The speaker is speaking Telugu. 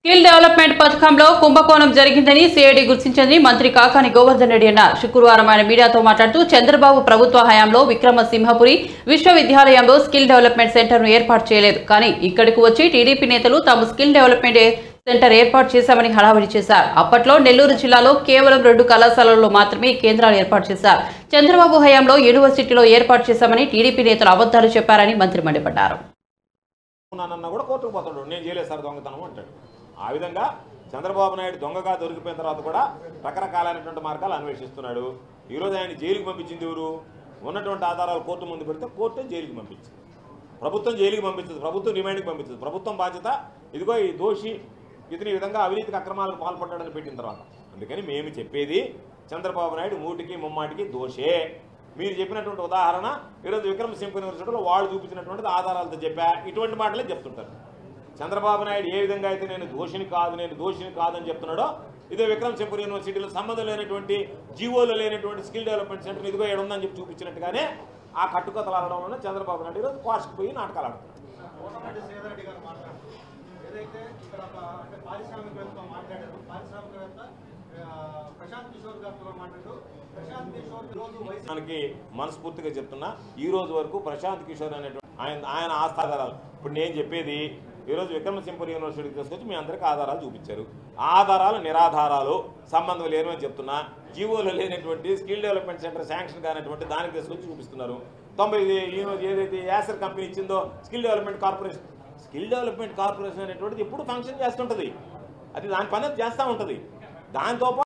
స్కిల్ డెవలప్మెంట్ పథకంలో కుంభకోణం జరిగిందని సిఐడి గుర్తించిందని మంత్రి కాకాని గోవర్ధన్ రెడ్డి అన్నారు శుక్రవారం ఆయన మీడియాతో మాట్లాడుతూ చంద్రబాబు ప్రభుత్వ హయాంలో విక్రమసింహపురి విశ్వవిద్యాలయంలో స్కిల్ డెవలప్మెంట్ సెంటర్ను ఏర్పాటు చేయలేదు కానీ ఇక్కడికి వచ్చి టీడీపీ నేతలు తాము స్కిల్ డెవలప్మెంట్ సెంటర్ ఏర్పాటు చేశామని హడావిడి చేశారు అప్పట్లో నెల్లూరు జిల్లాలో కేవలం రెండు కళాశాలల్లో మాత్రమే ఈ కేంద్రాలు ఏర్పాటు చేశారు చంద్రబాబు హయాంలో యూనివర్సిటీలో ఏర్పాటు చేశామని టీడీపీ నేతలు అబద్ధాలు చెప్పారని మంత్రి మండిపడ్డారు ఉన్నానన్నా కూడా కోర్టుకు పోతాడు నేను చేయలేదు సార్ దొంగతనం అంటాడు ఆ విధంగా చంద్రబాబు నాయుడు దొంగగా దొరికిపోయిన తర్వాత కూడా రకరకాలైనటువంటి మార్గాలు అన్వేషిస్తున్నాడు ఈరోజు ఆయన జైలుకి పంపించింది ఎవరు ఉన్నటువంటి ఆధారాలు కోర్టు ముందు పెడితే కోర్టే జైలుకి పంపించింది ప్రభుత్వం జైలుకి పంపించదు ప్రభుత్వం రిమాండ్కి పంపించదు ప్రభుత్వం బాధ్యత ఇదిగో ఈ దోషి ఇతని ఈ విధంగా అవినీతికి అక్రమాలకు పాల్పడ్డాడని పెట్టిన తర్వాత అందుకని మేము చెప్పేది చంద్రబాబు నాయుడు మూటికి ముమ్మాటికి దోషే మీరు చెప్పినటువంటి ఉదాహరణ ఈరోజు విక్రమసింహ యూనివర్సిటీలో వాళ్ళు చూపించినటువంటి ఆధారాలతో చెప్పా ఇటువంటి మాటలే చెప్తుంటారు చంద్రబాబు నాయుడు ఏ విధంగా అయితే నేను దోషిని కాదు నేను దోషిని కాదని చెప్తున్నాడో ఇదే విక్రమ్ సింపూర్ యూనివర్సిటీలో సంబంధం లేనటువంటి జీవోలో లేనటువంటి స్కిల్ డెవలప్మెంట్ సెంటర్ ఇదిగో ఏడు ఉందని చెప్పి చూపించినట్టుగానే ఆ కట్టుకథలు ఆడడం వల్ల చంద్రబాబు నాయుడు ఈరోజు కోర్సుకు పోయి నాటకాలు ఆడుతున్నారు కోమటిరెడ్డి శ్రీధర్ రెడ్డి గారు మాట్లాడారు ఏదైతే ఇక్కడ ఒక అంటే పారిశ్రామికవేత్తతో మాట్లాడారు పారిశ్రామికవేత్త ఆ, ప్రశాంత్ కిషోర్ గారితో మాట్లాడారు ప్రశాంత్ కిషోర్ రోజు వైసీపీ మనకి మనస్ఫూర్తిగా చెప్తున్నా ఈ రోజు వరకు ప్రశాంత్ కిషోర్ అనేటువంటి ఆయన ఆయన ఆస్థాధారాలు ఇప్పుడు నేను చెప్పేది ఈరోజు విక్రమసింహపురి యూనివర్సిటీకి తీసుకొచ్చి మీ అందరికీ ఆధారాలు చూపించారు ఆధారాలు నిరాధారాలు సంబంధం లేని అని చెప్తున్నా జీవోలో లేనటువంటి స్కిల్ డెవలప్మెంట్ సెంటర్ శాంక్షన్ కానటువంటి దానికి తీసుకొచ్చి చూపిస్తున్నారు తొంభై ఈరోజు ఏదైతే యాసర్ కంపెనీ ఇచ్చిందో skill development corporation skill development corporation అనేటువంటిది ఎప్పుడు ఫంక్షన్ చేస్తుంటుంది అది దాని పని అది చేస్తూ ఉంటుంది దాంతో పాటు